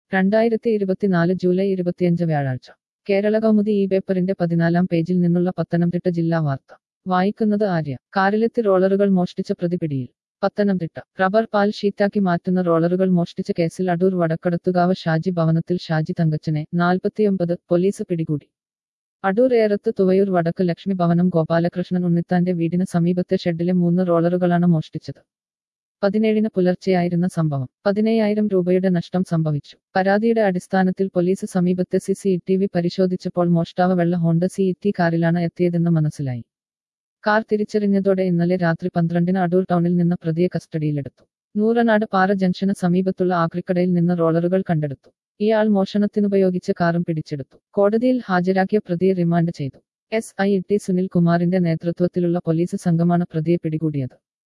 രണ്ടായിരത്തി ഇരുപത്തിനാല് ജൂലൈ ഇരുപത്തിയഞ്ച് വ്യാഴാഴ്ച കേരള കൗമുദി ഈ പേപ്പറിന്റെ പതിനാലാം പേജിൽ നിന്നുള്ള പത്തനംതിട്ട ജില്ലാ വാർത്ത വായിക്കുന്നത് ആര്യ കാറിലെത്തി റോളറുകൾ മോഷ്ടിച്ച പ്രതി പിടിയിൽ പത്തനംതിട്ട റബ്ബർ പാൽ ഷീറ്റാക്കി മാറ്റുന്ന റോളറുകൾ മോഷ്ടിച്ച കേസിൽ അടൂർ വടക്കടത്തുകാവ് ഷാജി ഭവനത്തിൽ ഷാജി തങ്കച്ചനെ നാൽപ്പത്തിയൊമ്പത് പോലീസ് പിടികൂടി അടൂർ ഏറത്ത് തുവയൂർ വടക്ക് ലക്ഷ്മി ഭവനം ഗോപാലകൃഷ്ണൻ ഉണ്ണിത്താന്റെ വീടിന് സമീപത്തെ ഷെഡിലെ മൂന്ന് റോളറുകളാണ് മോഷ്ടിച്ചത് പതിനേഴിന് പുലർച്ചെയായിരുന്ന സംഭവം പതിനയ്യായിരം രൂപയുടെ നഷ്ടം സംഭവിച്ചു പരാതിയുടെ അടിസ്ഥാനത്തിൽ പോലീസ് സമീപത്തെ സി സി ടി വി പരിശോധിച്ചപ്പോൾ മോഷ്ടാവ് വെള്ള ഹോണ്ട സി ടി കാറിലാണ് എത്തിയതെന്ന് മനസ്സിലായി കാർ തിരിച്ചറിഞ്ഞതോടെ ഇന്നലെ രാത്രി പന്ത്രണ്ടിന് അടൂർ ടൗണിൽ നിന്ന് പ്രതിയെ കസ്റ്റഡിയിലെടുത്തു നൂറനാട് പാറ ജംഗ്ഷന് സമീപത്തുള്ള ആക്രിക്കടയിൽ നിന്ന് റോളറുകൾ കണ്ടെടുത്തു ഇയാൾ മോഷണത്തിനുപയോഗിച്ച കാറും പിടിച്ചെടുത്തു കോടതിയിൽ ഹാജരാക്കിയ പ്രതിയെ റിമാൻഡ് ചെയ്തു എസ് ഐ ടി സുനിൽ കുമാറിന്റെ നേതൃത്വത്തിലുള്ള പോലീസ് സംഘമാണ് പ്രതിയെ പിടികൂടിയത്